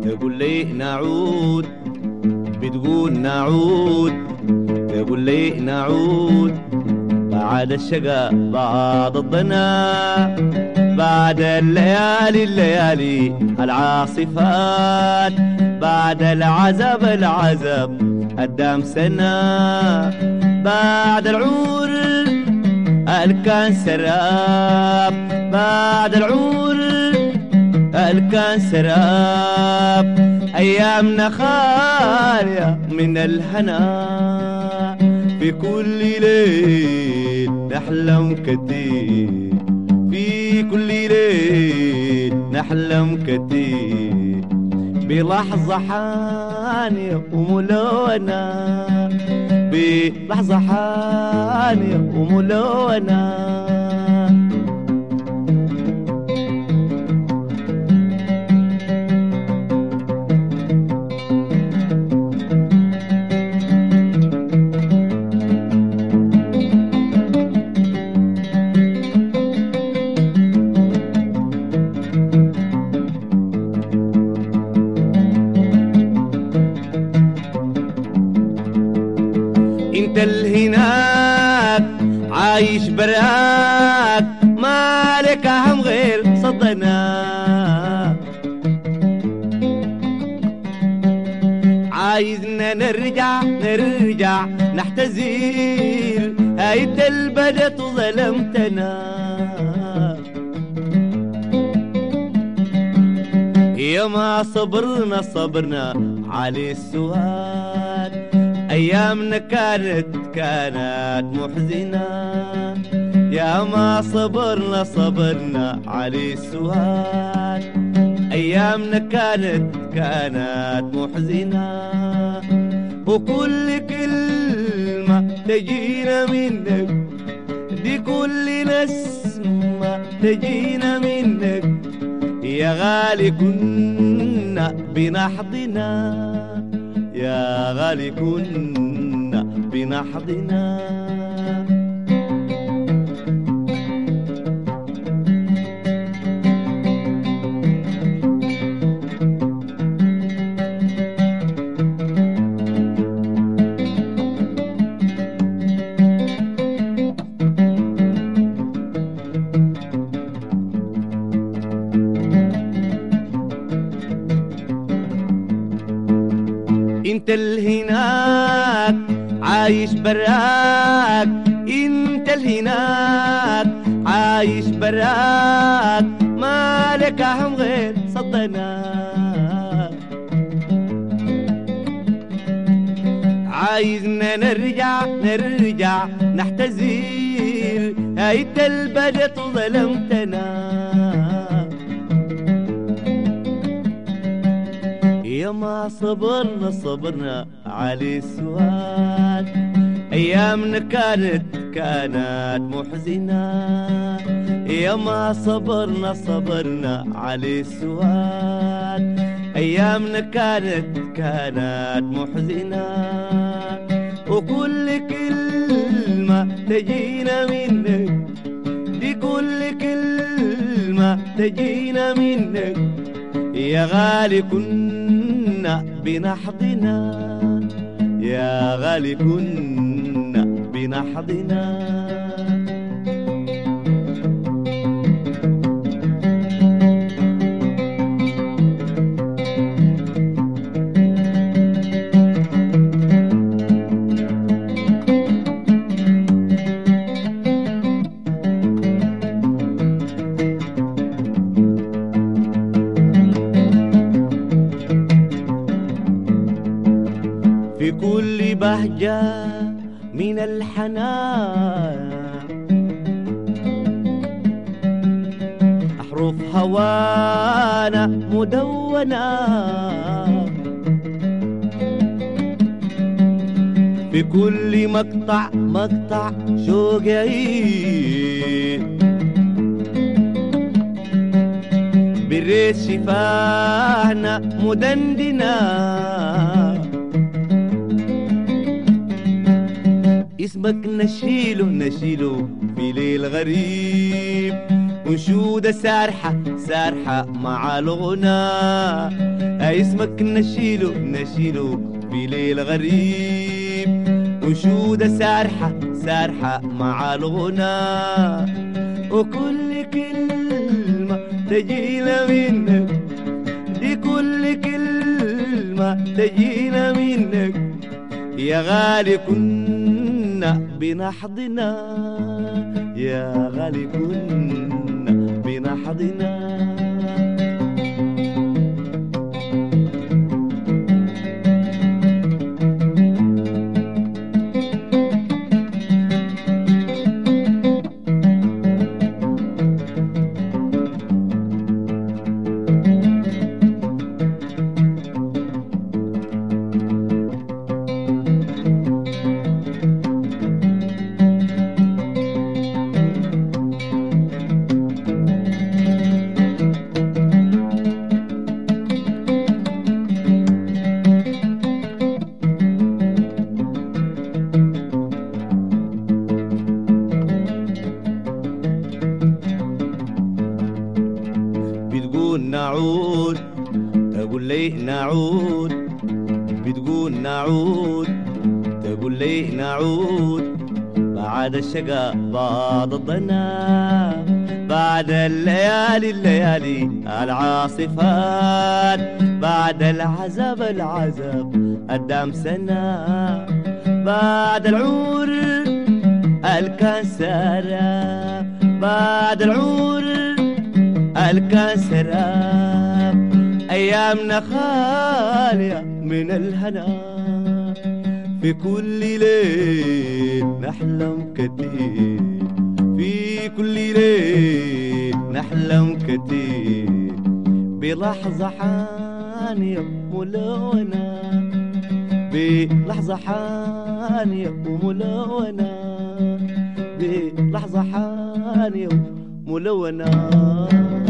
تقول لي نعود بتقول نعود تقول لي نعود بعد الشقا بعد الضنا بعد الليالي الليالي العاصفات بعد العذاب العذاب قدام سنة بعد العور الكان سراب بعد العور الكان سراب أيامنا خالية من الهنا في كل ليل نحلم كتير في كل ليل نحلم كتير بلحظة حانية وملونة بلحظة حانية وملونة انت الهناك عايش براك مالك هم غير صدنا عايزنا نرجع نرجع نحتزير هايت البلد ظلمتنا يا ما صبرنا صبرنا على السؤال أيامنا كانت كانت محزنة يا ما صبرنا صبرنا على السؤال أيامنا كانت كانت محزنة وكل كلمة تجينا منك دي كل نسمة تجينا منك يا غالي كنا بنحضنا يا غالي كنا بنحضنا انت الهناك عايش براك انت الهناك عايش براك مالك هم غير صدنا عايزنا نرجع نرجع نحتزير هايت البلد ظلمتنا يا ما صبرنا صبرنا على السؤال أيامنا كانت كانت محزنة يا ما صبرنا صبرنا على السؤال أيامنا كانت كانت محزنة وكل كلمة تجينا منك دي كل كلمة تجينا منك يا غالي كنا بنحضنا يا غالي كنا بنحضنا في كل بهجة من الحنان أحرف هوانا مدونة في كل مقطع مقطع شوقي بالريت شفاهنا مدندنا اسمك نشيله نشيله في ليل غريب ونشودة سارحة سارحة مع الغنى اسمك نشيله نشيله في ليل غريب وشودة سارحة سارحة مع الغنى وكل كلمة تجينا منك دي كل كلمة تجينا منك يا غالي كنا بنحضنا يا غالي كنا بنحضنا بتقول نعود تقول لي نعود بتقول نعود تقول لي نعود بعد الشقاء بعد الضنا بعد الليالي الليالي العاصفات بعد العذاب العذاب قدام سنة بعد العور الكسرة بعد العور الكسرة أيامنا خالية من الهنا في كل ليل نحلم كتير في كل ليل نحلم كتير بلحظة حانية ملونة بلحظة حانية وملونة بلحظة حانية ملونة